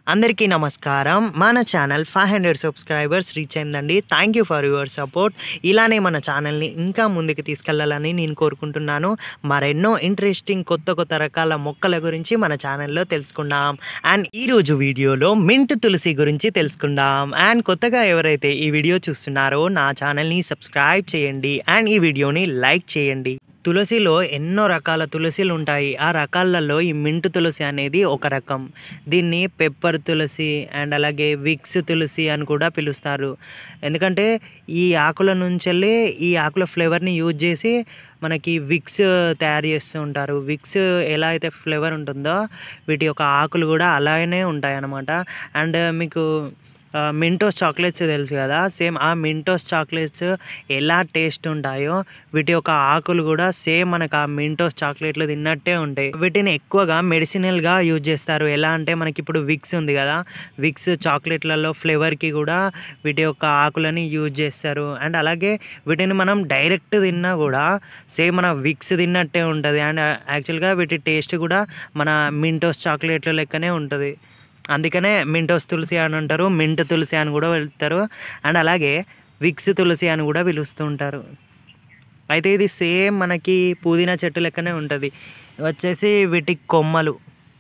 అందరికీ నమస్కారం మన channel five hundred subscribers reach అయిందండి thank you for your support ఇలానే మన ఛానల్ని ఇంకా ముందుకు తీసుకెళ్లాలని నేను కోరుకుంటున్నాను మరెన్నో ఇంట్రెస్టింగ్ కొత్త కొత్త రకాల మొక్కల గురించి మన ఛానల్లో తెలుసుకుందాం అండ్ ఈరోజు వీడియోలో మింట్ తులసి గురించి తెలుసుకుందాం అండ్ కొత్తగా ఎవరైతే ఈ వీడియో చూస్తున్నారో నా ఛానల్ని సబ్స్క్రైబ్ చేయండి అండ్ ఈ వీడియోని లైక్ చేయండి తులసిలో ఎన్నో రకాల తులసిలు ఉంటాయి ఆ రకాలలో ఈ మింట్ తులసి అనేది ఒక రకం దీన్ని పెప్పర్ తులసి అండ్ అలాగే విక్స్ తులసి అని కూడా పిలుస్తారు ఎందుకంటే ఈ ఆకుల నుంచి ఈ ఆకుల ఫ్లేవర్ని యూజ్ చేసి మనకి విక్స్ తయారు చేస్తూ ఉంటారు విక్స్ ఎలా అయితే ఫ్లేవర్ ఉంటుందో వీటి యొక్క ఆకులు కూడా అలానే ఉంటాయి అన్నమాట అండ్ మీకు ఆ, మింటోస్ చాక్లెట్స్ తెలుసు కదా సేమ్ ఆ మింటోస్ చాక్లెట్స్ ఎలా టేస్ట్ ఉంటాయో వీటి యొక్క ఆకులు కూడా సేమ్ మనకు ఆ మింటోస్ చాక్లెట్లు తిన్నట్టే ఉంటాయి వీటిని ఎక్కువగా మెడిసినల్గా యూజ్ చేస్తారు ఎలా అంటే మనకి ఇప్పుడు విక్స్ ఉంది కదా విక్స్ చాక్లెట్లలో ఫ్లేవర్కి కూడా వీటి యొక్క ఆకులని యూజ్ చేస్తారు అండ్ అలాగే వీటిని మనం డైరెక్ట్ తిన్నా కూడా సేమ్ మన విక్స్ తిన్నట్టే ఉంటుంది అండ్ యాక్చువల్గా వీటి టేస్ట్ కూడా మన మింటోస్ చాక్లెట్ల లెక్కనే ఉంటుంది అందుకనే మింటోస్ తులసి అని అంటారు మింట్ తులసి అని కూడా వెళ్తారు అండ్ అలాగే విక్స్ తులసి అని కూడా పిలుస్తూ ఉంటారు అయితే ఇది సేమ్ మనకి పుదీనా చెట్టు లెక్కనే ఉంటుంది వచ్చేసి వీటి కొమ్మలు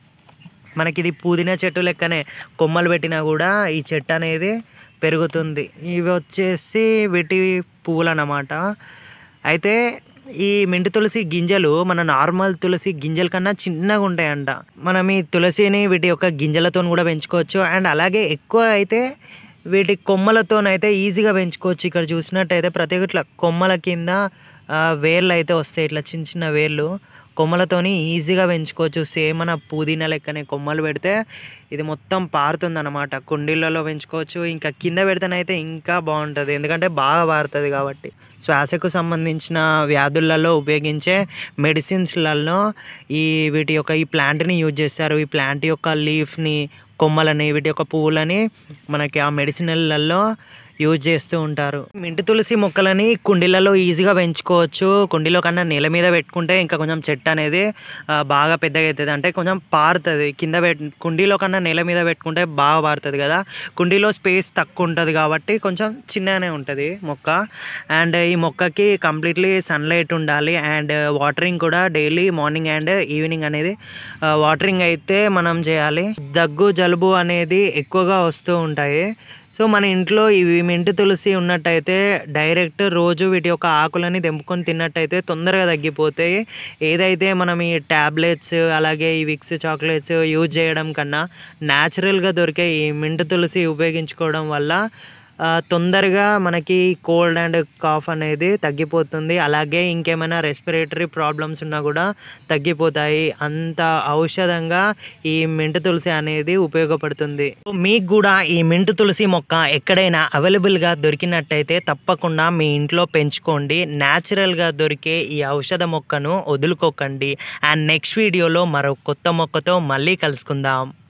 మనకి ఇది పుదీనా చెట్టు లెక్కనే కొమ్మలు పెట్టినా కూడా ఈ చెట్టు అనేది పెరుగుతుంది ఇవి వచ్చేసి వీటి పువ్వులు అన్నమాట అయితే ఈ మెంటి తులసి గింజలు మన నార్మల్ తులసి గింజల కన్నా చిన్నగా ఉంటాయంట మనం ఈ తులసిని వీటి యొక్క గింజలతో కూడా పెంచుకోవచ్చు అండ్ అలాగే ఎక్కువ అయితే వీటి కొమ్మలతోనైతే ఈజీగా పెంచుకోవచ్చు ఇక్కడ చూసినట్టయితే ప్రతి ఒక్క ఇట్లా కొమ్మల కింద ఆ, వేర్లు అయితే వస్తాయి ఇట్లా చిన్న చిన్న వేర్లు కొమ్మలతోని ఈజీగా పెంచుకోవచ్చు సేమ్ మన పుదీనా లెక్కనే కొమ్మలు పెడితే ఇది మొత్తం పారుతుంది అనమాట కుండీలలో పెంచుకోవచ్చు ఇంకా కింద పెడితేనైతే ఇంకా బాగుంటుంది ఎందుకంటే బాగా పారుతుంది కాబట్టి శ్వాసకు సంబంధించిన వ్యాధులలో ఉపయోగించే మెడిసిన్స్లలో ఈ వీటి యొక్క ఈ ప్లాంట్ని యూజ్ చేస్తారు ఈ ప్లాంట్ యొక్క లీఫ్ని కొమ్మలని వీటి యొక్క పువ్వులని మనకి ఆ మెడిసినల్లో యూజ్ చేస్తూ ఉంటారు మింటి తులసి మొక్కలని కుండీలలో ఈజీగా పెంచుకోవచ్చు కుండీలో కన్నా నేల మీద పెట్టుకుంటే ఇంకా కొంచెం చెట్టు అనేది ఆ, బాగా పెద్దగా అవుతుంది అంటే కొంచెం పారుతుంది కింద పెట్ కుండీలో కన్నా నేల మీద పెట్టుకుంటే బాగా పారుతుంది కదా కుండీలో స్పేస్ తక్కువ ఉంటుంది కాబట్టి కొంచెం చిన్నగానే ఉంటుంది మొక్క అండ్ ఈ మొక్కకి కంప్లీట్లీ సన్లైట్ ఉండాలి అండ్ వాటరింగ్ కూడా డైలీ మార్నింగ్ అండ్ ఈవినింగ్ అనేది వాటరింగ్ అయితే మనం చేయాలి దగ్గు జలుబు అనేది ఎక్కువగా వస్తూ ఉంటాయి సో మన ఇంట్లో ఇవి మింటి తులసి ఉన్నట్టయితే డైరెక్ట్ రోజు వీటి యొక్క ఆకులని తెంపుకొని తిన్నట్టయితే తొందరగా తగ్గిపోతాయి ఏదైతే మనం ఈ ట్యాబ్లెట్స్ అలాగే ఈ విక్స్ చాక్లెట్స్ యూజ్ చేయడం కన్నా న్యాచురల్గా దొరికే ఈ మింటి తులసి ఉపయోగించుకోవడం వల్ల ఆ, తొందరగా మనకి కోల్డ్ అండ్ కాఫ్ అనేది తగ్గిపోతుంది అలాగే ఇంకేమైనా రెస్పిరేటరీ ప్రాబ్లమ్స్ ఉన్నా కూడా తగ్గిపోతాయి అంత ఔషధంగా ఈ మింటు తులసి అనేది ఉపయోగపడుతుంది సో మీకు కూడా ఈ మింటు తులసి మొక్క ఎక్కడైనా అవైలబుల్గా దొరికినట్టయితే తప్పకుండా మీ ఇంట్లో పెంచుకోండి న్యాచురల్గా దొరికే ఈ ఔషధ మొక్కను వదులుకోకండి అండ్ నెక్స్ట్ వీడియోలో మరో కొత్త మొక్కతో మళ్ళీ కలుసుకుందాం